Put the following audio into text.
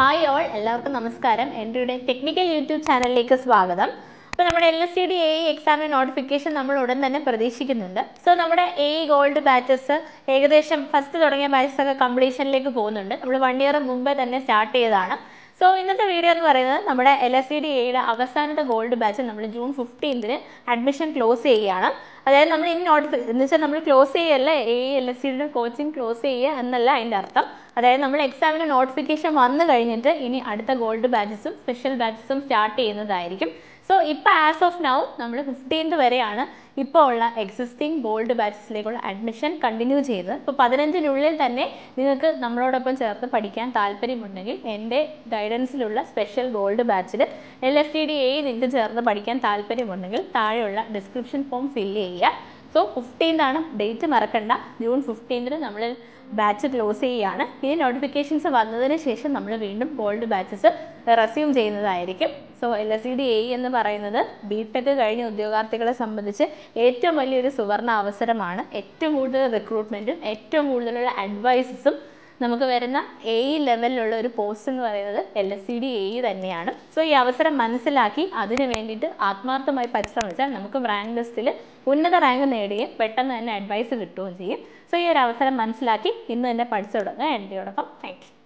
hi all എല്ലാവർക്കും നമസ്കാരം എൻ്റെ ഇവിടെ ടെക്നിക്കൽ യൂട്യൂബ് ചാനലിലേക്ക് സ്വാഗതം അപ്പോൾ നമ്മുടെ L S C D A എക്സാമിന് നോട്ടിഫിക്കേഷൻ നമ്മൾ ഉടൻ തന്നെ പ്രതീക്ഷിക്കുന്നുണ്ട് സോ നമ്മുടെ എ ഗോൾഡ് ബാച്ചസ് ഏകദേശം ഫസ്റ്റ് തുടങ്ങിയ ബാച്ചസ് ഒക്കെ കംപ്ലീഷനിലേക്ക് പോകുന്നുണ്ട് നമ്മൾ വൺ ഇയർ മുമ്പേ തന്നെ സ്റ്റാർട്ട് ചെയ്തതാണ് സോ ഇന്നത്തെ വീഡിയോ എന്ന് പറയുന്നത് നമ്മുടെ എൽ എസ് സി ഡി എയുടെ അവസാനത്തെ ഗോൾഡ് ബാച്ച് നമ്മൾ ജൂൺ ഫിഫ്റ്റീൻത്തിന് അഡ്മിഷൻ ക്ലോസ് ചെയ്യുകയാണ് അതായത് നമ്മൾ ഇനി നോട്ടിഫി എന്ന് വെച്ചാൽ നമ്മൾ ക്ലോസ് ചെയ്യല്ല എ എൽ എസ് സിയുടെ കോച്ചിങ് ക്ലോസ് ചെയ്യുക എന്നല്ല അതിൻ്റെ അർത്ഥം അതായത് നമ്മൾ എക്സാമിന് നോട്ടിഫിക്കേഷൻ വന്നു കഴിഞ്ഞിട്ട് ഇനി അടുത്ത ഗോൾഡ് ബാച്ചസും സ്പെഷ്യൽ ബാച്ചസും സ്റ്റാർട്ട് ചെയ്യുന്നതായിരിക്കും സോ ഇപ്പോൾ ആസ് ഓഫ് നൗ നമ്മൾ ഫിഫ്റ്റീൻത് വരെയാണ് ഇപ്പോൾ ഉള്ള എക്സിസ്റ്റിംഗ് ഗോൾഡ് ബാച്ചസിലേക്കുള്ള അഡ്മിഷൻ കണ്ടിന്യൂ ചെയ്തത് ഇപ്പോൾ പതിനഞ്ചിനുള്ളിൽ തന്നെ നിങ്ങൾക്ക് നമ്മളോടൊപ്പം ചേർത്ത് പഠിക്കാൻ താല്പര്യമുണ്ടെങ്കിൽ എൻ്റെ ഗൈഡൻസിലുള്ള സ്പെഷ്യൽ ഗോൾഡ് ബാച്ചിൽ L F T D A നിങ്ങൾക്ക് ചേർത്ത് പഠിക്കാൻ താല്പര്യമുണ്ടെങ്കിൽ താഴെയുള്ള ഡിസ്ക്രിപ്ഷൻ ഫോം ഫില്ല് ചെയ്യുക സോ ഫിഫ്റ്റീൻതാണ് ഡേറ്റ് മറക്കണ്ട ജൂൺ ഫിഫ്റ്റീൻത്തിന് നമ്മൾ ബാച്ച് ക്ലോസ് ചെയ്യുകയാണ് ഇനി നോട്ടിഫിക്കേഷൻസ് വന്നതിന് ശേഷം നമ്മൾ വീണ്ടും ഗോൾഡ് ബാച്ചസ് റെസ്യൂം ചെയ്യുന്നതായിരിക്കും so L S C D A എന്ന് പറയുന്നത് ബി ടെക് കഴിഞ്ഞ ഉദ്യോഗാർത്ഥികളെ സംബന്ധിച്ച് ഏറ്റവും വലിയൊരു സുവർണ അവസരമാണ് ഏറ്റവും കൂടുതൽ റിക്രൂട്ട്മെൻറ്റും ഏറ്റവും കൂടുതലുള്ള അഡ്വൈസസും നമുക്ക് വരുന്ന എ ലെവലിലുള്ള ഒരു പോസ്റ്റ് എന്ന് പറയുന്നത് L S C D A തന്നെയാണ് സോ ഈ അവസരം മനസ്സിലാക്കി അതിന് വേണ്ടിയിട്ട് ആത്മാർത്ഥമായി പരിശ്രമിച്ചാൽ നമുക്ക് റാങ്ക് ലിസ്റ്റിൽ ഉന്നത റാങ്ക് നേടുകയും പെട്ടെന്ന് തന്നെ അഡ്വൈസ് കിട്ടുകയും ചെയ്യും സോ ഈ ഒരു അവസരം മനസ്സിലാക്കി ഇന്ന് തന്നെ പഠിച്ചു തുടങ്ങുക എൻ്റെയോടൊപ്പം താങ്ക് യു